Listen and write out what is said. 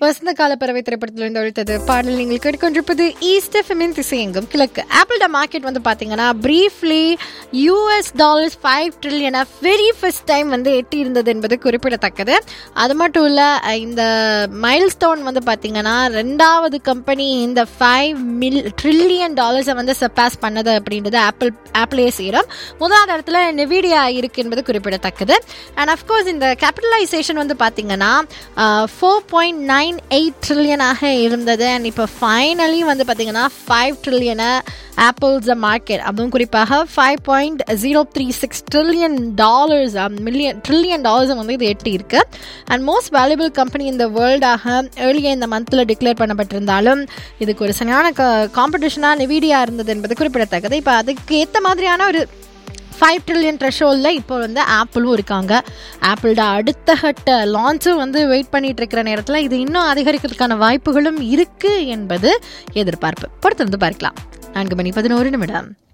வசந்த கால பறவை திரைப்படத்தில் இருந்து ஒழித்தது பாடல் நீங்கள் கேட்டுக்கொண்டிருப்பது ஈஸ்ட் எஃப்எம்மின் திசையெங்கும் கிழக்கு ஆப்பிளோட மார்க்கெட் வந்து பார்த்தீங்கன்னா ப்ரீஃப்லி யூஎஸ் டாலர்ஸ் ஃபைவ் ட்ரில்லியனை வெரி ஃபர்ஸ்ட் டைம் வந்து எட்டி இருந்தது என்பது குறிப்பிடத்தக்கது அது மட்டும் இல்லை இந்த மைல் ஸ்டோன் வந்து பார்த்தீங்கன்னா ரெண்டாவது கம்பெனி இந்த ஃபைவ் மில் ட்ரில்லியன் டாலர்ஸை வந்து சர்பாஸ் பண்ணது அப்படின்றது ஆப்பிள் ஆப்பிளே செய்கிறோம் முதலாவது இடத்துல நெவிடியா இருக்கு என்பது குறிப்பிடத்தக்கது அண்ட் அஃப்கோர்ஸ் இந்த கேபிட்டலைசேஷன் வந்து பார்த்தீங்கன்னா ஃபோர் பாயிண்ட் நைன் எயிட் ட்ரில்லியனாக இருந்தது அண்ட் இப்போ ஃபைனலி வந்து பார்த்தீங்கன்னா ஃபைவ் ட்ரில்லியனை ஆப்பிள்ஸ் மார்க்கெட் அதுவும் குறிப்பாக five point zero three six trillion dollars million trillion dollars வந்து இது எட்டி இருக்கு அண்ட் மோஸ்ட் வேல்யூபிள் கம்பெனி இந்த வேர்ல்டாக ஏர்லியாக இந்த மந்தில் டிக்ளேர் பண்ணப்பட்டிருந்தாலும் இதுக்கு ஒரு சரியான காம்படிஷனாக நெவிடியா இருந்தது என்பது குறிப்பிடத்தக்கது இப்போ அதுக்கு ஏற்ற மாதிரியான ஒரு ஃபைவ் ட்ரில்லியன் த்ரெஷோல்டில் இப்போ வந்து ஆப்பிளும் இருக்காங்க ஆப்பிளோட அடுத்த கட்ட லான்ச்சும் வந்து வெயிட் பண்ணிட்டு இருக்கிற நேரத்தில் இது இன்னும் அதிகரிக்கிறதுக்கான வாய்ப்புகளும் இருக்கு என்பது எதிர்பார்ப்பு பொறுத்திருந்து பார்க்கலாம் நான்கு மணி பதினோரு நிமிடம்